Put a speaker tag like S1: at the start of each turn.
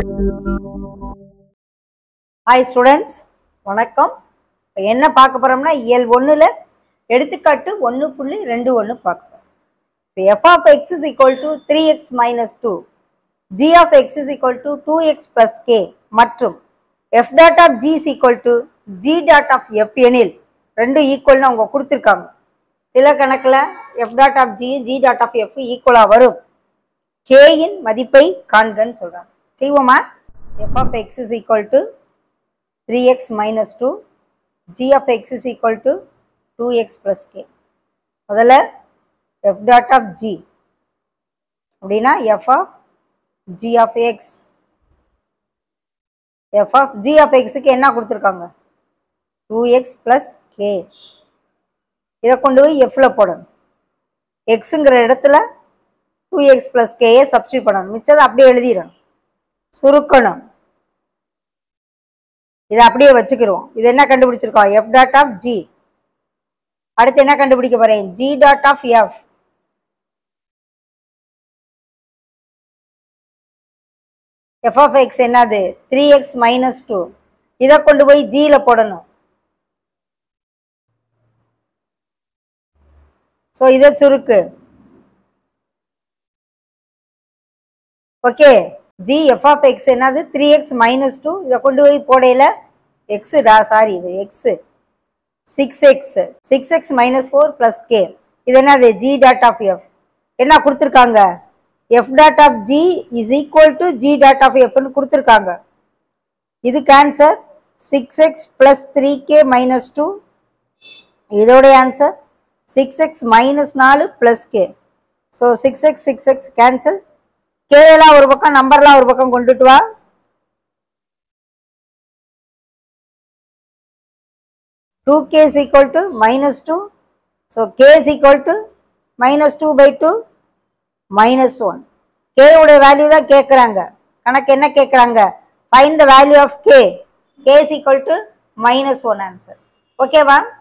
S1: hi students வணக்கம் இப்போ என்ன பார்க்க போகிறோம்னா இயல் ஒன்றில் எடுத்துக்காட்டு ஒன்று புள்ளி ரெண்டு ஒன்று பார்க்க போகிறோம் இப்போ F of X is equal to three X minus two G of X is equal to two X plus K மற்றும் F dot of G is equal to G dot of F எனில் ரெண்டும் ஈக்குவல்னு அவங்க கொடுத்துருக்காங்க சில கணக்கில் F dot of G G dot of F ஈக்குவலாக வரும் கேயின் மதிப்பை காண்கன்னு சொல்கிறாங்க செய்வோமா F of X is equal to three X minus two G of X is equal to two X plus K முதல்ல எஃப் டாட் ஆஃப் ஜி அப்படின்னா F of G of X F of G of எக்ஸுக்கு என்ன கொடுத்துருக்காங்க two X plus K இதை கொண்டு போய் எஃப்ல போடணும் எக்ஸுங்கிற இடத்துல டூ எக்ஸ் ப்ளஸ் கேயை சப்ஸ்டியூட் பண்ணணும் மிச்சத்தை அப்படியே எழுதிடணும் சுருக்கணும் இதை அப்படியே வச்சுக்கிருவோம் இது என்ன கண்டுபிடிச்சிருக்கோம் எஃப் டாட் ஆஃப் ஜி அடுத்து என்ன கண்டுபிடிக்க போறேன் G dot of F F of X என்னது த்ரீ எக்ஸ் மைனஸ் டூ இதை கொண்டு போய் ஜியில் போடணும் ஸோ இதை சுருக்கு okay G F of X என்னது த்ரீ எக்ஸ் மைனஸ் டூ இதை கொண்டு போய் போடையில் எக்ஸுடா சாரி இது X six X six X minus four plus K இது என்னது ஜி டாட் ஆஃப் எஃப் என்ன கொடுத்துருக்காங்க F dot of G is equal to G dot of எஃப்னு கொடுத்துருக்காங்க இதுக்கு answer six X plus three K minus two இதோடைய answer six X minus நாலு plus K so six X six X cancel K எல்லாம் ஒரு பக்கம் நம்பர்லாம் ஒரு பக்கம் கொண்டுட்டு வா two K is equal to minus two so K is equal to minus two by two minus one கேவுடைய வேல்யூ தான் கேட்குறாங்க கணக்கு என்ன கேட்குறாங்க find the value of K K is equal to minus one answer ஓகேவா